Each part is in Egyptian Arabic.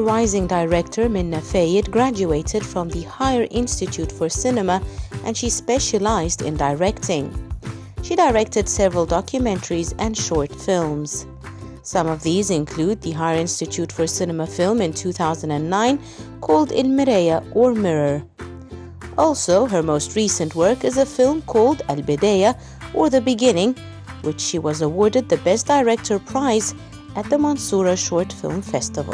the rising director Minna Fayed graduated from the Higher Institute for Cinema and she specialized in directing. She directed several documentaries and short films. Some of these include the Higher Institute for Cinema film in 2009 called In Mireya or Mirror. Also, her most recent work is a film called Al Bidaya or The Beginning, which she was awarded the Best Director prize at the Mansoura Short Film Festival.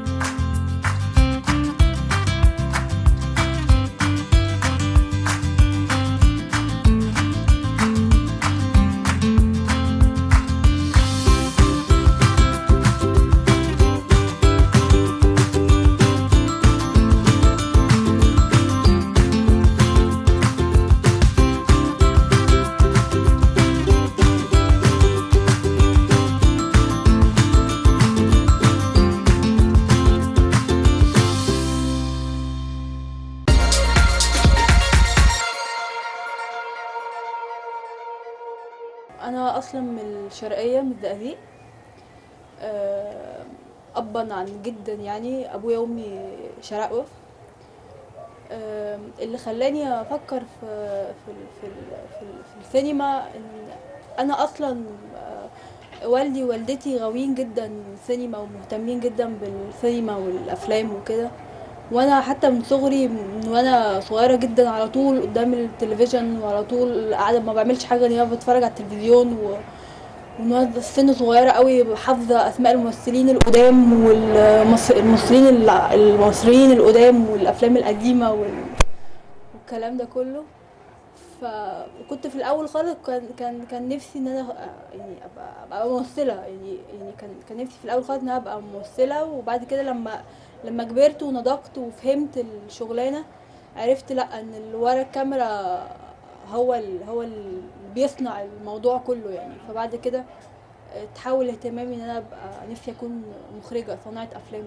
انا اصلا من الشرقيه من الزقازيق آه، ابا عن جدا يعني ابويا وامي شرقوه آه، اللي خلاني افكر في في ال- في ال- في, ال- في السينما ان انا اصلا آه، والدي ووالدتي غاويين جدا السينما ومهتمين جدا بالسينما والافلام وكده وانا حتى من صغري من وانا صغيره جدا على طول قدام التلفزيون وعلى طول قاعده ما بعملش حاجه غير إن انا بتفرج على التلفزيون و ومن وأنا سن صغيره قوي حافظه اسماء الممثلين القدام والممثلين المصريين القدام والافلام القديمه وال... والكلام ده كله ف وكنت في الاول خالص كان كان كان نفسي ان انا يعني ابقى ابقى ممثله يعني يعني كان كان نفسي في الاول خالص ان انا ابقى ممثله وبعد كده لما لما كبرت ونضجت وفهمت الشغلانه عرفت لا ان اللي ورا الكاميرا هو ال هو اللي بيصنع الموضوع كله يعني فبعد كده تحول اهتمامي ان انا ابقى نفسي اكون مخرجه صناعه افلام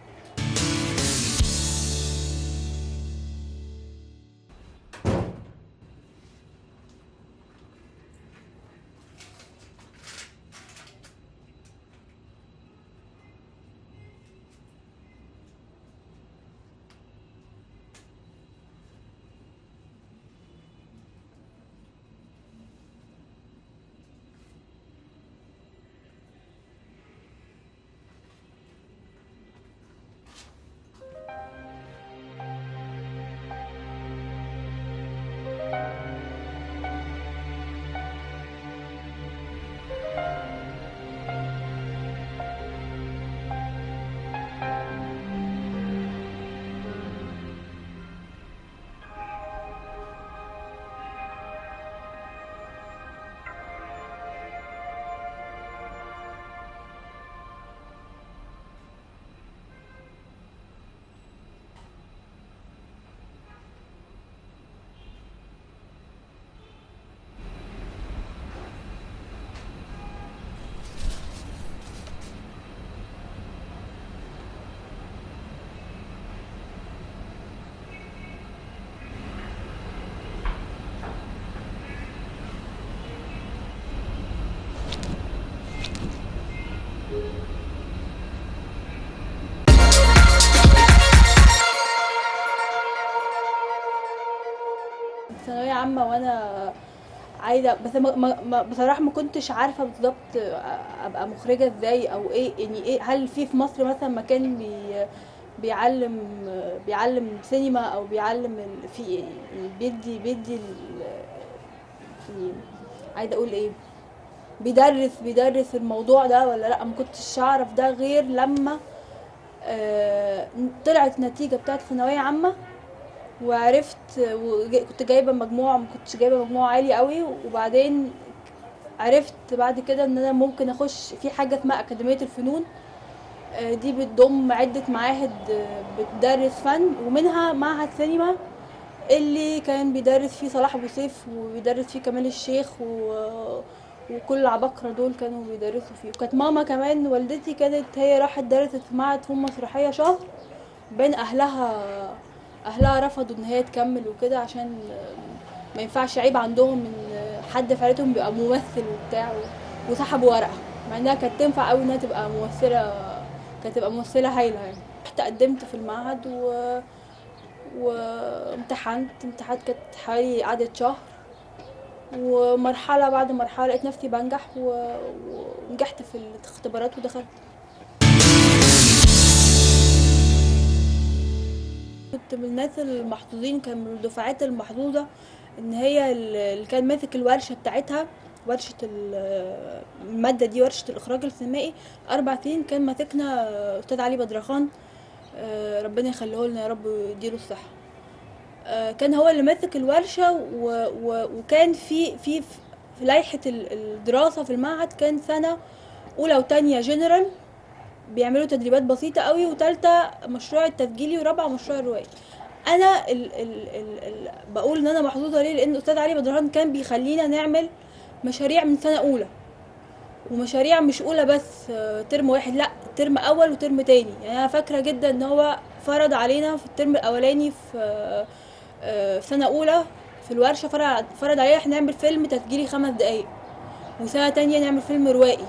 ثانويه عامه وانا عايزه بس ما ما ما- بصراحه ما كنتش عارفه بالظبط ابقى مخرجه ازاي او ايه يعني ايه هل في في مصر مثلا مكان بي بيعلم بيعلم سينما او بيعلم ال- في يعني بيدي بيدي ال- في عايزه اقول ايه بيدرس بيدرس الموضوع ده ولا لا ما كنتش اعرف ده غير لما آه، طلعت النتيجه بتاعت ثانويه عامه وعرفت وج- كنت جايبه مجموع ما كنتش جايبه مجموع عالي قوي وبعدين عرفت بعد كده ان انا ممكن اخش في حاجه اسمها اكاديميه الفنون آه، دي بتضم عده معاهد آه، بتدرس فن ومنها معهد سينما اللي كان بيدرس فيه صلاح ابو سيف وبيدرس فيه كمال الشيخ و... وكل العباقرة دول كانوا بيدرسوا فيه وكانت ماما كمان والدتي كانت هي راحت درست في معهد فنون مسرحية شهر بين اهلها اهلها رفضوا ان هي تكمل وكده عشان ما ينفعش عيب عندهم ان حد في عيلتهم بيبقى ممثل وبتاع وسحبوا ورقه مع انها كانت تنفع قوي انها تبقى ممثله كانت تبقى ممثله هايله يعني رحت قدمت في المعهد و وامتحنت امتحانات كانت حوالي قعدت شهر ومرحلة بعد مرحلة لقيت نفسي بنجح و- ونجحت في الاختبارات ودخلت كنت من الناس المحظوظين كان من الدفعات المحظوظة ان هي اللي كان ماسك الورشة بتاعتها ورشة ال- المادة دي ورشة الإخراج السينمائي أربع سنين كان ماسكنا أستاذ علي بدرخان آه، ربنا يخليه لنا يا رب ويديله الصحة آه، كان هو اللي ماسك الورشة و... و... وكان في في في لائحة ال- الدراسة في المعهد كان سنة أولى وتانية جنرال بيعملوا تدريبات بسيطة قوي وتالتة مشروع التسجيلي ورابعة مشروع الرواية أنا ال... ال... ال... ال... بقول إن أنا محظوظة ليه لأن أستاذ علي بدران كان بيخلينا نعمل مشاريع من سنة أولى ومشاريع مش أولى بس آه، ترم واحد لأ ترم أول وترم تاني يعني أنا فاكرة جدا إن هو فرض علينا في الترم الأولاني في آه، آه، في سنة أولى في الورشة فرض فرض علينا إحنا نعمل فيلم تسجيلي خمس دقايق وسنة تانية نعمل فيلم روائي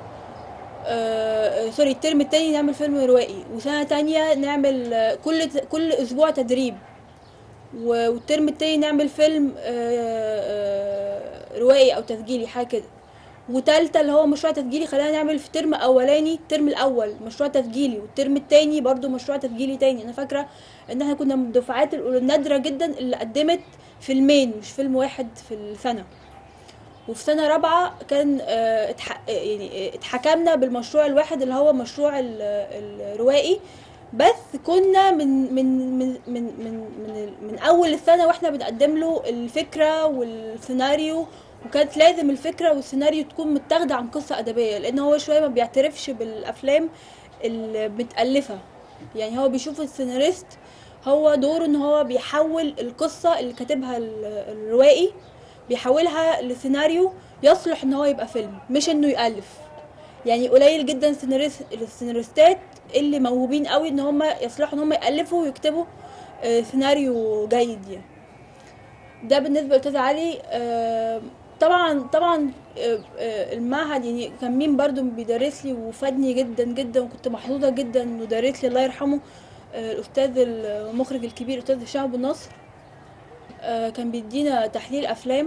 آه، سوري الترم التاني نعمل فيلم روائي وسنة تانية نعمل آه، كل كل أسبوع تدريب و- والترم التاني نعمل فيلم آه، آه، روائي أو تسجيلي حاجة كده وتالتة اللي هو مشروع تسجيلي خلينا نعمل في ترم أولاني الترم الأول مشروع تسجيلي والترم التاني برضو مشروع تسجيلي تاني أنا فاكرة إن احنا كنا من الدفعات النادرة جدا اللي قدمت فيلمين مش فيلم واحد في السنة وفي سنة رابعة كان آه، اتح... آه، يعني آه، اتحكمنا بالمشروع الواحد اللي هو مشروع ال- الروائي بس كنا من من من من من من, من اول السنه واحنا بنقدم له الفكره والسيناريو وكانت لازم الفكره والسيناريو تكون متاخده عن قصه ادبيه لان هو شويه ما بيعترفش بالافلام المتالفه يعني هو بيشوف السيناريست هو دوره ان هو بيحول القصه اللي كاتبها ال- الروائي بيحولها لسيناريو يصلح ان هو يبقى فيلم مش انه يالف يعني قليل جدا السيناريست السيناريستات اللي موهوبين قوي ان هم يصلحوا ان هم يالفوا ويكتبوا آه، سيناريو جيد يعني ده بالنسبه لاستاذ علي آه، طبعا طبعا آه، آه، المعهد يعني كان مين برضو بيدرس لي وفادني جدا جدا وكنت محظوظه جدا انه دارس لي الله يرحمه آه، الاستاذ المخرج الكبير الاستاذ هشام ابو النصر آه، كان بيدينا تحليل افلام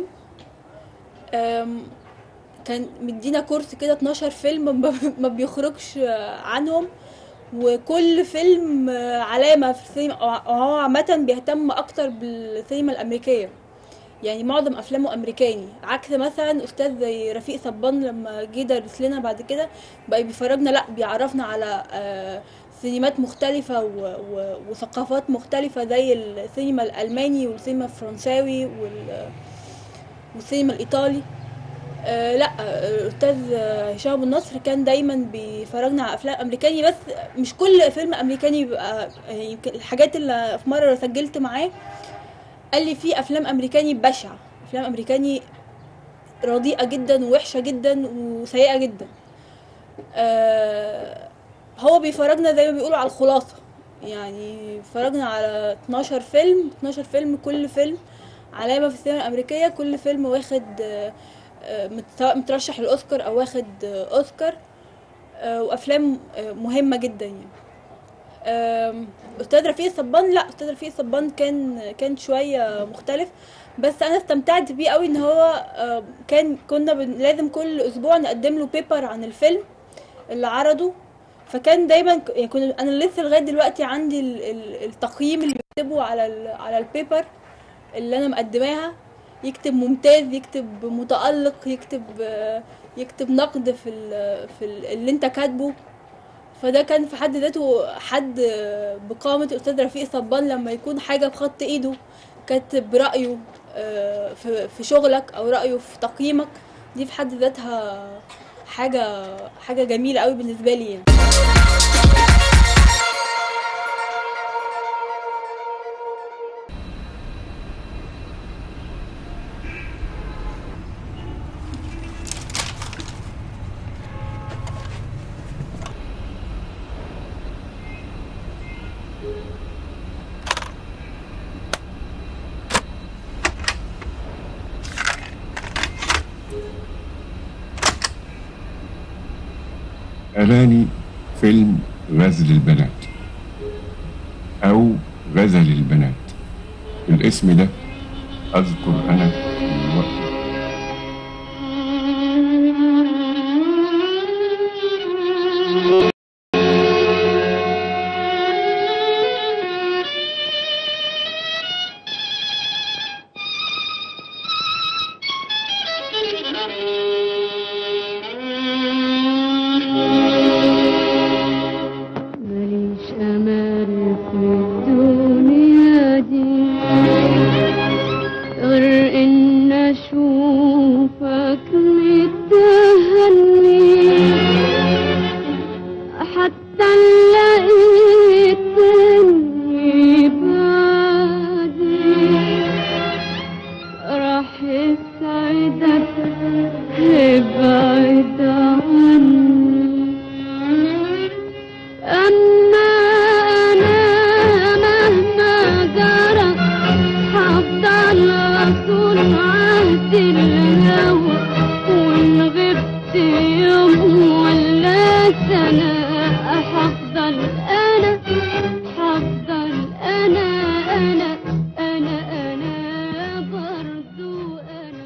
آم، كان مدينا كورس كده 12 فيلم ما- ما بيخرجش آه، عنهم وكل فيلم آه، علامة في السينما هو عامة بيهتم أكتر بالسينما الأمريكية يعني معظم أفلامه أمريكاني عكس مثلا أستاذ زي رفيق صبان لما جه درس لنا بعد كده بقى بيفرجنا لأ بيعرفنا على آه، سينمات مختلفة و- و- وثقافات مختلفة زي السينما الألماني والسينما الفرنساوي وال- والسينما الإيطالي آه لا آه، الاستاذ آه، هشام ابو النصر كان دايما بيفرجنا على افلام امريكاني بس مش كل فيلم امريكاني بيبقى آه، يمكن الحاجات اللي في مره سجلت معاه قال لي في افلام امريكاني بشعه افلام امريكاني رديئه جدا ووحشه جدا وسيئه جدا آه هو بيفرجنا زي ما بيقولوا على الخلاصه يعني فرجنا على 12 فيلم 12 فيلم كل فيلم علامه في السينما الامريكيه كل فيلم واخد آه، آه، مت- سواء مترشح للاوسكار او واخد آه، اوسكار آه، وافلام آه، مهمه جدا يعني آم، استاذ رفيق صبان لا استاذ رفيق صبان كان كان شويه مختلف بس انا استمتعت بيه قوي ان هو آه، كان كنا بن- لازم كل اسبوع نقدم له بيبر عن الفيلم اللي عرضه فكان دايما ك- يعني كنا انا لسه لغايه دلوقتي عندي ال- ال- التقييم اللي بيكتبه على ال- على البيبر اللي انا مقدماها يكتب ممتاز يكتب متألق يكتب آه، يكتب نقد في ال في ال اللي انت كاتبه فده كان في حد ذاته حد آه، بقامة الأستاذ رفيق صبان لما يكون حاجة بخط إيده كاتب رأيه آه، في في شغلك أو رأيه في تقييمك دي في حد ذاتها حاجة حاجة جميلة قوي بالنسبة لي يعني أراني فيلم غزل البنات أو غزل البنات الاسم ده أذكر أنا من وقت ماليش أمل في الدنيا دي غير إن أشوفك متهني حتى لقيتني بعدي راح يسعدك ابعد عني أما أنا مهما جرى هفضل رسول عهد الهوى وإن غبت يوم ولا سنة هفضل أنا هفضل أنا أنا أنا أنا برضو أنا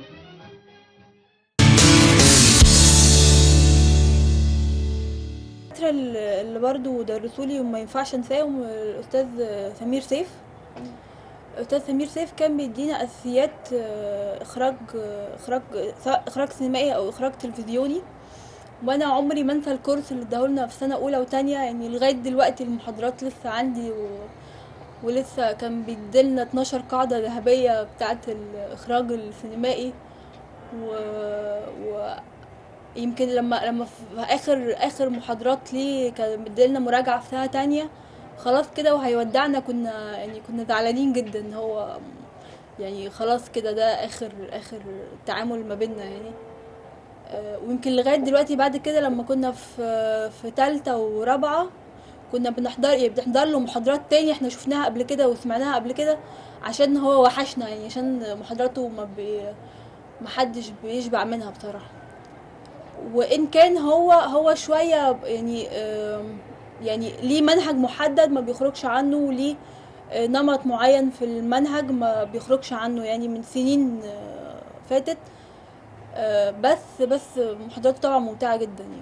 الدكاترة اللي برضو درسولي وما ينفعش انساهم الأستاذ سمير سيف الأستاذ سمير سيف كان بيدينا أساسيات آه، إخراج آه، إخراج سواء إخراج سينمائي أو إخراج تلفزيوني وأنا عمري ما أنسى الكورس اللي اداهولنا في سنة أولى وتانية يعني لغاية دلوقتي المحاضرات لسه عندي و... ولسه كان بيديلنا 12 قاعدة ذهبية بتاعة الإخراج السينمائي و... و... يمكن لما لما في اخر اخر محاضرات ليه كان مديلنا مراجعه في سنه تانية خلاص كده وهيودعنا كنا يعني كنا زعلانين جدا هو يعني خلاص كده ده اخر اخر تعامل ما بيننا يعني آه، ويمكن لغايه دلوقتي بعد كده لما كنا في في تالتة ورابعه كنا بنحضر يعني بنحضر له محاضرات تاني احنا شفناها قبل كده وسمعناها قبل كده عشان هو وحشنا يعني عشان محاضراته ما بي محدش بيشبع منها بصراحه وان كان هو هو شويه يعني آم، يعني ليه منهج محدد ما بيخرجش عنه وليه آه، نمط معين في المنهج ما بيخرجش عنه يعني من سنين آه، فاتت آه، بس بس محاضراته طبعا ممتعه جدا يعني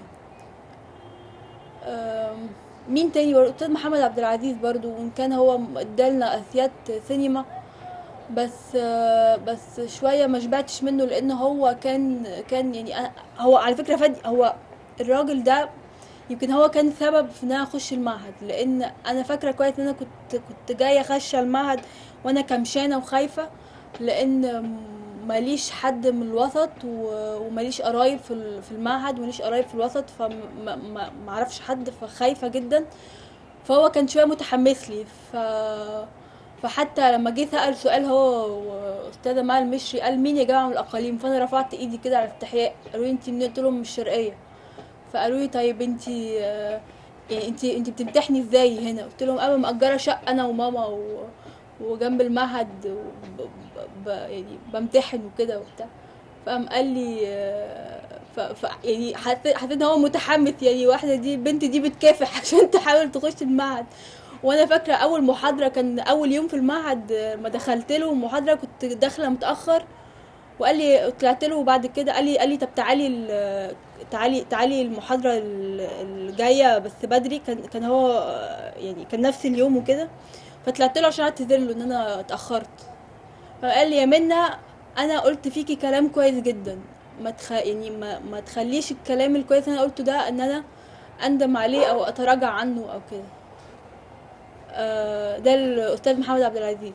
آم، مين تاني برضه استاذ محمد عبد العزيز برضو وان كان هو ادالنا اساسيات سينما بس آه، بس شويه ما شبعتش منه لان هو كان كان يعني أنا- هو على فكره فادي هو الراجل ده يمكن هو كان سبب في ان انا اخش المعهد لان انا فاكره كويس ان انا كنت كنت جايه خشه المعهد وانا كمشانه وخايفه لان ماليش حد من الوسط و- وماليش قرايب في ال- في المعهد وماليش قرايب في الوسط فما ما ما اعرفش حد فخايفه جدا فهو كان شويه متحمس لي ف فحتى لما جه سأل سؤال هو واستاذه مال المشري قال مين يا جماعه من الاقاليم فانا رفعت ايدي كده على الافتتاحيه قالوا لي انت منين قلت لهم من الشرقيه فقالوا لي طيب انت آه، يعني انت انت بتمتحني ازاي هنا قلت لهم انا مأجره شقه انا وماما و... وجنب المعهد وب... ب... يعني بمتحن وكده وبتاع فقام قال لي آه، ف... ف... يعني حسيت حسيت ان هو متحمس يعني واحده دي البنت دي بتكافح عشان تحاول تخش المعهد وانا فاكره اول محاضره كان اول يوم في المعهد آه، ما دخلت له المحاضره كنت داخله متاخر وقال لي طلعت له وبعد كده قال لي قال لي طب تعالي ال- تعالي تعالي المحاضره ال- الجايه بس بدري كان كان هو آه، يعني كان نفس اليوم وكده فطلعت له عشان اعتذر له ان انا اتاخرت فقال لي يا منى انا قلت فيكي كلام كويس جدا ما تخ... يعني ما, ما تخليش الكلام الكويس اللي انا قلته ده ان انا اندم عليه او اتراجع عنه او كده آه، ده الاستاذ محمد عبد العزيز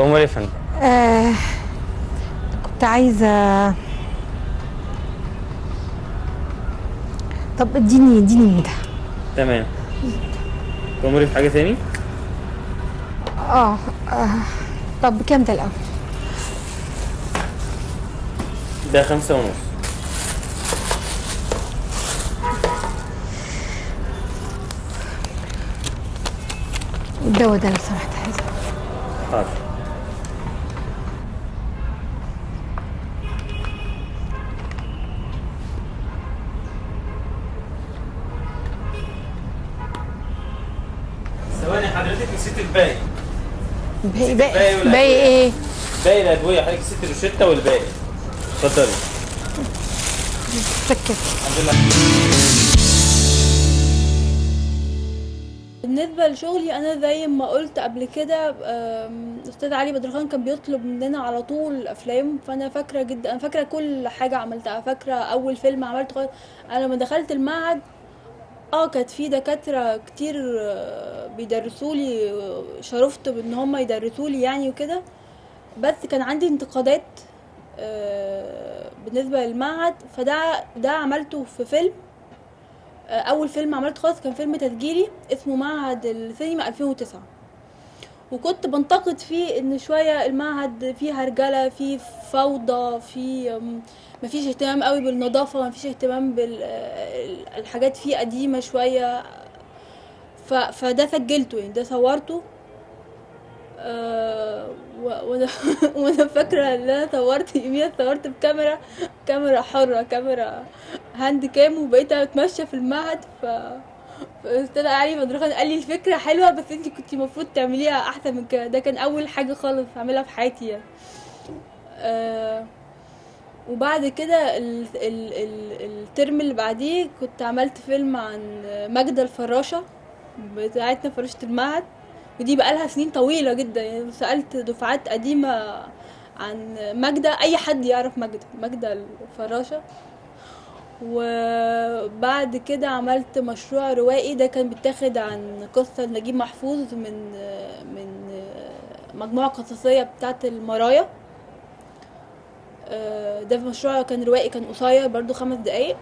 أمور يا فندم آه كنت عايزة طب اديني اديني ميدة تمام أموري في حاجة تاني اه آه. طب بكام ده الأول؟ ده خمسة ونص الدواء ده لو سمحت عايزة حاضر ثواني حضرتك نسيت الباقي باقي باقي باقي ولا باقي أدوية؟ ايه؟ باقي الأدوية حضرتك نسيت الروشتة والباقي اتفضلي شكرا الحمد لله بالنسبة لشغلي أنا زي ما قلت قبل كده أم، أستاذ علي بدرخان كان بيطلب مننا على طول أفلام فأنا فاكرة جدا أنا فاكرة كل حاجة عملتها فاكرة أول فيلم عملته خالص أنا لما دخلت المعهد اه كانت في دكاترة كتير آه، بيدرسولي آه، شرفت بان هم يدرسولي يعني وكده بس كان عندي انتقادات آه، بالنسبة للمعهد فده ده عملته في فيلم آه، اول فيلم عملته خالص كان فيلم تسجيلي اسمه معهد السينما 2009 وكنت بنتقد فيه ان شويه المعهد فيه هرجله فيه فوضى فيه أم، مفيش اهتمام قوي بالنظافه مفيش اهتمام بالحاجات فيه قديمه شويه ف... فده سجلته يعني ده صورته آه، و- وانا وانا فاكره ان انا صورت يوميها صورت بكاميرا كاميرا حره كاميرا هاند كام وبقيت اتمشى في المعهد ف فاستاذ علي مدرخان قال لي الفكره حلوه بس انت كنت المفروض تعمليها احسن من كده ده كان اول حاجه خالص اعملها في حياتي يعني آه وبعد كده ال ال ال الترم اللي بعديه كنت عملت فيلم عن ماجدة الفراشة بتاعتنا فراشة المعهد ودي بقالها سنين طويلة جدا يعني سألت دفعات قديمة عن ماجدة أي حد يعرف ماجدة ماجدة الفراشة وبعد كده عملت مشروع روائي ده كان بيتاخد عن قصة نجيب محفوظ من من مجموعة قصصية بتاعت المرايا آه، ده مشروع كان روائي كان قصير برضو خمس دقايق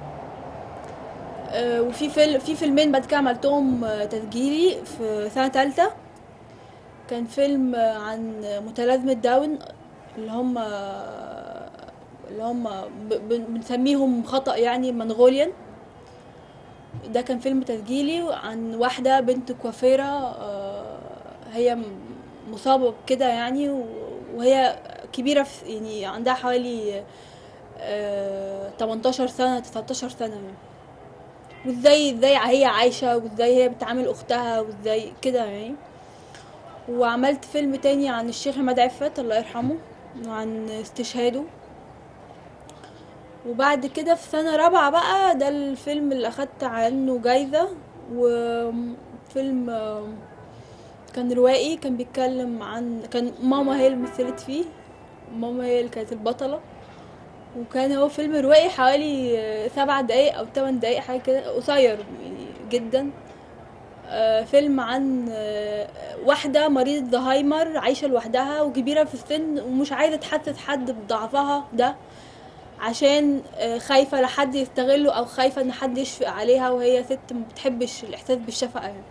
آه، وفي فيلم في فيلمين بعد كده عملتهم آه، تسجيلي في سنة تالتة كان فيلم آه، عن متلازمة داون اللي هم اللي هم ب- ب- بنسميهم خطأ يعني منغوليان ده كان فيلم تسجيلي عن واحدة بنت كوافيرة آه، هي م- مصابة بكده يعني و- وهي كبيرة في يعني عندها حوالي آه، 18 سنة 19 سنة يعني وازاي ازاي هي عايشة وازاي هي بتعامل اختها وازاي كده يعني وعملت فيلم تاني عن الشيخ عماد عفت الله يرحمه وعن استشهاده وبعد كده في سنة رابعة بقى ده الفيلم اللي أخدت عنه جايزة وفيلم آم، كان روائي كان بيتكلم عن كان ماما هي اللي مثلت فيه ماما هي اللي كانت البطلة وكان هو فيلم روائي حوالي آه، سبع دقايق أو تمن دقايق حاجة كده قصير يعني جدا آه، فيلم عن آه، واحدة مريضة زهايمر عايشة لوحدها وكبيرة في السن ومش عايزة تحسس حد بضعفها ده عشان آه، خايفة لحد يستغله أو خايفة إن حد يشفق عليها وهي ست ما بتحبش الإحساس بالشفقة يعني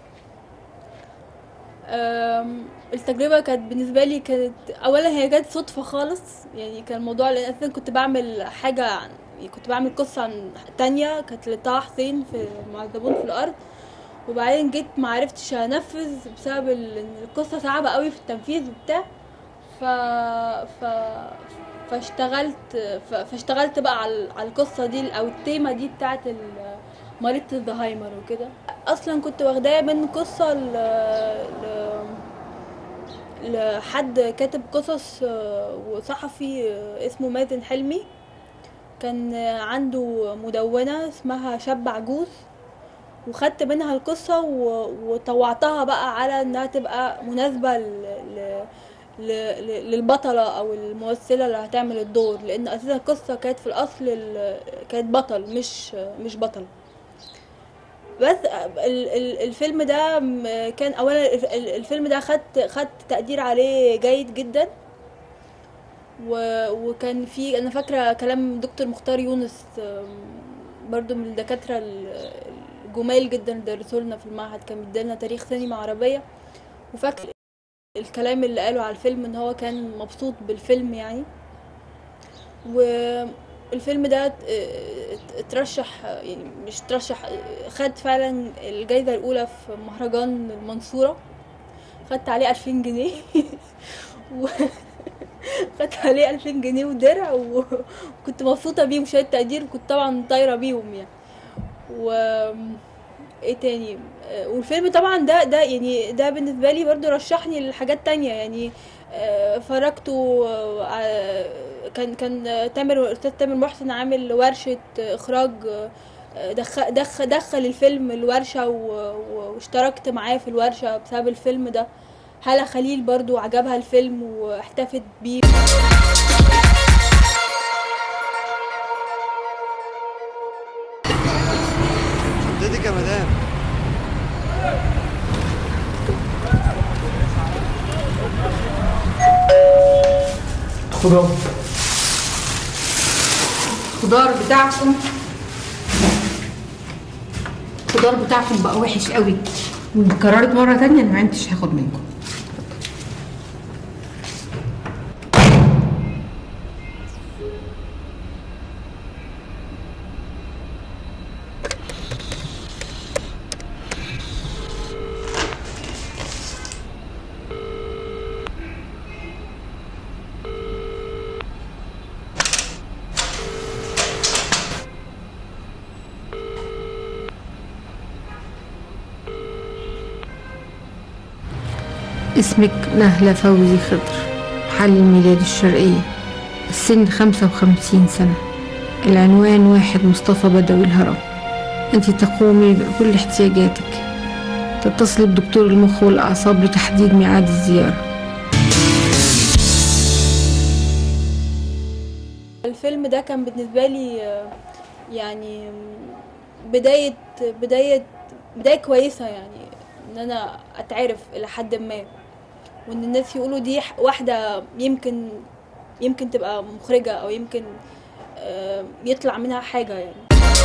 آم، التجربة كانت بالنسبة لي كانت أولا هي جت صدفة خالص يعني كان الموضوع لأن أساسا كنت بعمل حاجة عن يعني كنت بعمل قصة عن تانية كانت لطه حسين في معذبون في الأرض وبعدين جيت معرفتش أنفذ بسبب ال- إن القصة صعبة قوي في التنفيذ وبتاع ف... ف... فاشتغلت ف... فاشتغلت بقى على على القصة دي أو التيمة دي بتاعت ال... مريضة الزهايمر وكده أصلا كنت واخداها من قصة ل... ل... لحد كاتب قصص آه، وصحفي آه، اسمه مازن حلمي كان آه، عنده مدونة اسمها شاب عجوز وخدت منها القصة و- وطوعتها بقى على انها تبقى مناسبة ل... ل... ل- ل- للبطلة او الممثلة اللي هتعمل الدور لان اساسا القصة كانت في الاصل ال- كانت بطل مش مش بطل بس ال- ال- الفيلم ده م- كان اولا الف- ال- الفيلم ده خد خد تقدير عليه جيد جدا و- وكان في انا فاكره كلام دكتور مختار يونس أم، برضو من الدكاتره ال- الجمال جدا اللي درسوا لنا في المعهد كان بيدينا تاريخ سينما عربيه وفاكر الكلام اللي قاله على الفيلم ان هو كان مبسوط بالفيلم يعني والفيلم ده ات- ات- اترشح يعني مش ترشح خد فعلا الجايزة الأولى في مهرجان المنصورة خدت عليه ألفين جنيه و خدت عليه ألفين جنيه ودرع و- وكنت مبسوطة بيه وشهادة تقدير وكنت طبعا طايرة بيهم يعني و ايه تاني آه، والفيلم طبعا ده ده يعني ده بالنسبه لي برضو رشحني لحاجات تانية يعني آه، فرجته آه، ع- كان كان آه، تامر الاستاذ تامر محسن عامل ورشه آه، اخراج آه، دخل دخل دخل الفيلم الورشه و- و- واشتركت معاه في الورشه بسبب الفيلم ده هالة خليل برضو عجبها الفيلم واحتفت بيه شنطتك يا مدام خضار الخضار بتاعكم الخضار بتاعكم بقى وحش قوي وكررت مرة تانية انا ما عدتش هاخد منكم اسمك نهلة فوزي خضر محل الميلاد الشرقية السن خمسة وخمسين سنة العنوان واحد مصطفى بدوي الهرم أنت تقومي بكل احتياجاتك تتصلي بدكتور المخ والأعصاب لتحديد ميعاد الزيارة الفيلم ده كان بالنسبة لي آه، يعني بداية بداية بداية كويسة يعني ان انا اتعرف الى حد ما وان الناس يقولوا دي ح- واحدة يمكن يمكن تبقى مخرجة او يمكن آه، يطلع منها حاجة يعني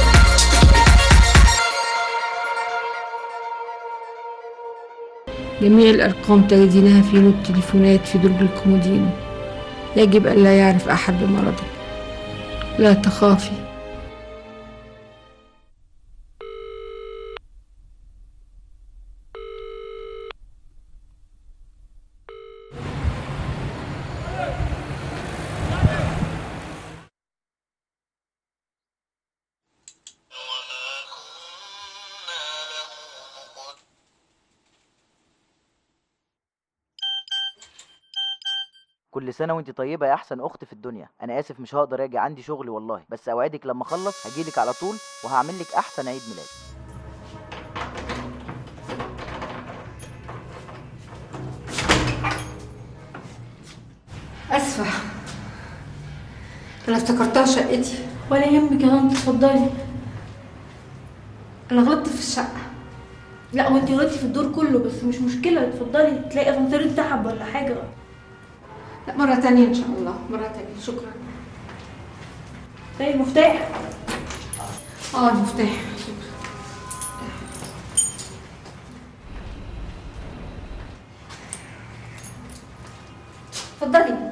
جميع الأرقام تجدينها في نوت تليفونات في درج الكومودينو يجب ألا يعرف أحد بمرضك لا تخافي كل سنة وانت طيبة يا أحسن أخت في الدنيا أنا آسف مش هقدر أجي عندي شغل والله بس أوعدك لما أخلص هجيلك على طول وهعمل لك أحسن عيد ميلاد أسفة أنا افتكرتها شقتي ولا يهمك يا طنط اتفضلي أنا غلطت في الشقة لا وانتي غلطتي في الدور كله بس مش مشكلة اتفضلي تلاقي اسانسير اتسحب ولا حاجة لا مرة تانية إن شاء الله مرة تانية شكرا تلاقي المفتاح اه المفتاح شكرا اتفضلي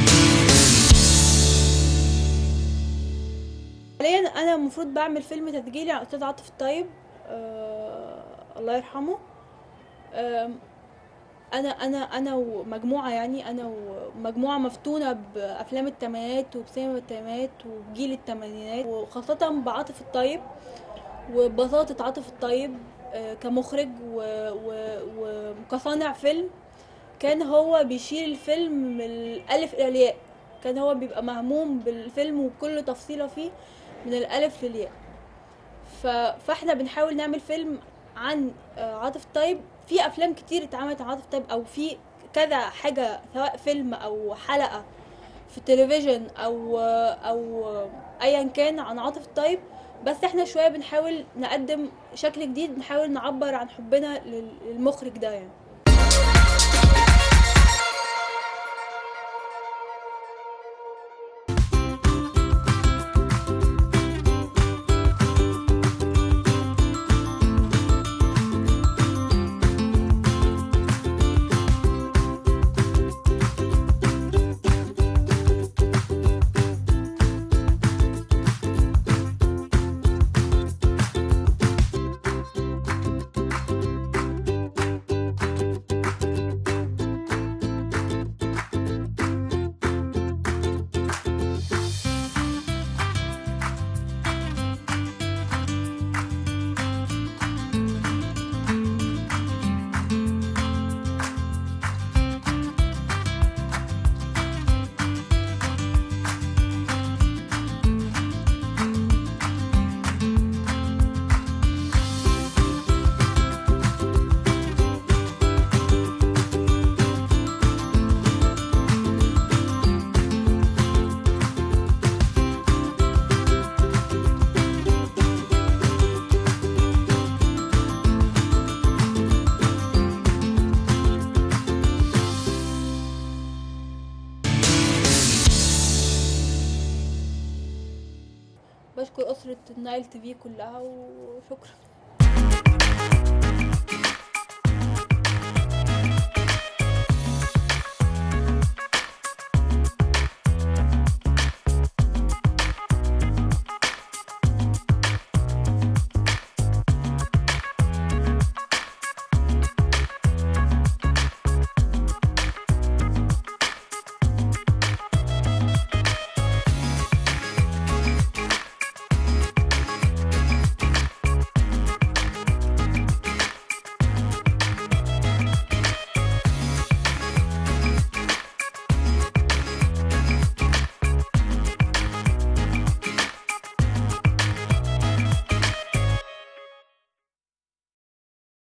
حاليا انا المفروض بعمل فيلم تسجيلي عن استاذ عاطف الطيب آه الله يرحمه آم، انا انا انا ومجموعه يعني انا ومجموعه مفتونه بافلام الثمانينات وبسينما الثمانينات وجيل الثمانينات وخاصه بعاطف الطيب وبساطه عاطف الطيب آه، كمخرج و- و- وكصانع فيلم كان هو بيشيل الفيلم من الالف الى الياء كان هو بيبقى مهموم بالفيلم وكل تفصيله فيه من الالف للياء ف... فاحنا بنحاول نعمل فيلم عن آه، عاطف طيب في افلام كتير اتعملت عن عاطف طيب او في كذا حاجه سواء فيلم او حلقه في التلفزيون او او ايا كان عن عاطف طيب بس احنا شويه بنحاول نقدم شكل جديد نحاول نعبر عن حبنا لل- للمخرج ده يعني بشكر اسره النايل تي في كلها وشكرا